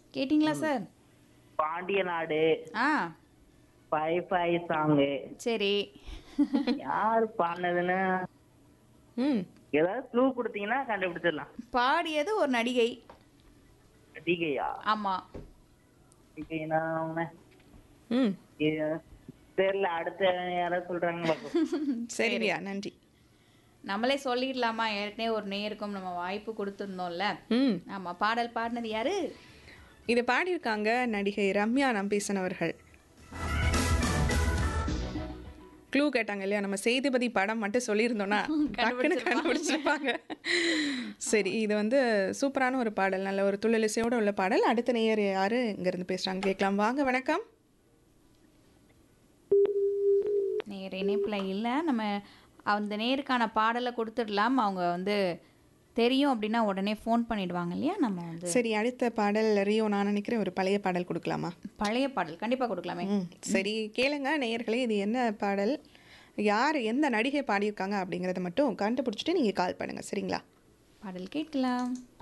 கேட்டிங்களா சார் பாண்டிய நாடு ஆ five five song சரி யார் பாடினதுன்னு ம் ஏதாவது க்ளூ கொடுத்தீங்கன்னா கண்டுபிடிச்சிடலாம் பாடியது ஒரு நடிகை டிகையா ஆமா டிகைனா அவங்க ம் இது- தெரியல அடுத்த யாராவது சொல்றாங்க பார்ப்போம். சரியா நன்றி நம்மளே சொல்லிடலாமா ஏற்கனவே ஒரு நேருக்கும் நம்ம வாய்ப்பு கொடுத்துருந்தோம்ல ம் ஆமா பாடல் பாடினது யாரு இதை பாடியிருக்காங்க நடிகை ரம்யா நம்பீசன் அவர்கள் க்ளூ கேட்டாங்க இல்லையா நம்ம சேதுபதி படம் மட்டும் சொல்லியிருந்தோம்னா டக்குன்னு கண்டுபிடிச்சிருப்பாங்க சரி இது வந்து சூப்பரான ஒரு பாடல் நல்ல ஒரு துள்ளலிசையோட உள்ள பாடல் அடுத்த நேயர் யாரு இங்கேருந்து பேசுகிறாங்க கேட்கலாம் வாங்க வணக்கம் நேர் இணைப்புல இல்லை நம்ம அந்த நேருக்கான பாடலை கொடுத்துடலாம் அவங்க வந்து தெரியும் அப்படின்னா உடனே ஃபோன் பண்ணிடுவாங்க இல்லையா நம்ம வந்து சரி அடுத்த பாடல் ரியோ நான் நினைக்கிறேன் ஒரு பழைய பாடல் கொடுக்கலாமா பழைய பாடல் கண்டிப்பா கொடுக்கலாமே ம் சரி கேளுங்க நேயர்களே இது என்ன பாடல் யார் எந்த நடிகை பாடியிருக்காங்க அப்படிங்கிறத மட்டும் கண்டுபிடிச்சிட்டு நீங்கள் கால் பண்ணுங்கள் சரிங்களா பாடல் கேட்கலாம்